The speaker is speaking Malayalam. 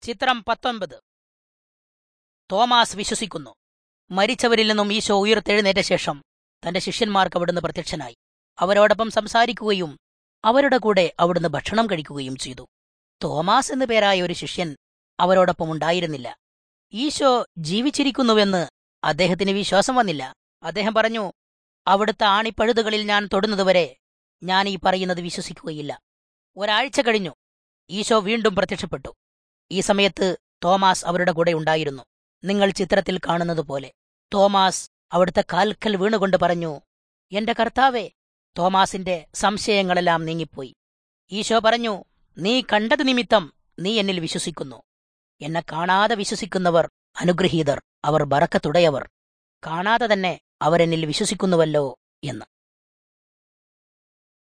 ചിത്രം പത്തൊൻപത് തോമാസ് വിശ്വസിക്കുന്നു മരിച്ചവരിൽ നിന്നും ഈശോ ഉയർത്തെഴുന്നേറ്റ ശേഷം തന്റെ ശിഷ്യന്മാർക്ക് അവിടുന്ന് പ്രത്യക്ഷനായി അവരോടൊപ്പം സംസാരിക്കുകയും അവരുടെ കൂടെ അവിടുന്ന് ഭക്ഷണം കഴിക്കുകയും ചെയ്തു തോമാസ് എന്നു പേരായ ഒരു ശിഷ്യൻ അവരോടൊപ്പം ഉണ്ടായിരുന്നില്ല ഈശോ ജീവിച്ചിരിക്കുന്നുവെന്ന് അദ്ദേഹത്തിന് വിശ്വാസം വന്നില്ല അദ്ദേഹം പറഞ്ഞു അവിടുത്തെ ആണിപ്പഴുതുകളിൽ ഞാൻ തൊടുന്നതുവരെ ഞാൻ ഈ പറയുന്നത് വിശ്വസിക്കുകയില്ല ഒരാഴ്ച കഴിഞ്ഞു ഈശോ വീണ്ടും പ്രത്യക്ഷപ്പെട്ടു ഈ സമയത്ത് തോമാസ് അവരുടെ കൂടെ ഉണ്ടായിരുന്നു നിങ്ങൾ ചിത്രത്തിൽ കാണുന്നത് പോലെ തോമാസ് അവിടുത്തെ കാൽക്കൽ വീണുകൊണ്ട് പറഞ്ഞു എന്റെ കർത്താവേ തോമാസിന്റെ സംശയങ്ങളെല്ലാം നീങ്ങിപ്പോയി ഈശോ പറഞ്ഞു നീ കണ്ടത് നിമിത്തം നീ എന്നിൽ വിശ്വസിക്കുന്നു എന്നെ കാണാതെ വിശ്വസിക്കുന്നവർ അനുഗ്രഹീതർ അവർ ബറക്കത്തുടയവർ കാണാതെ തന്നെ അവരെന്നിൽ വിശ്വസിക്കുന്നുവല്ലോ എന്ന്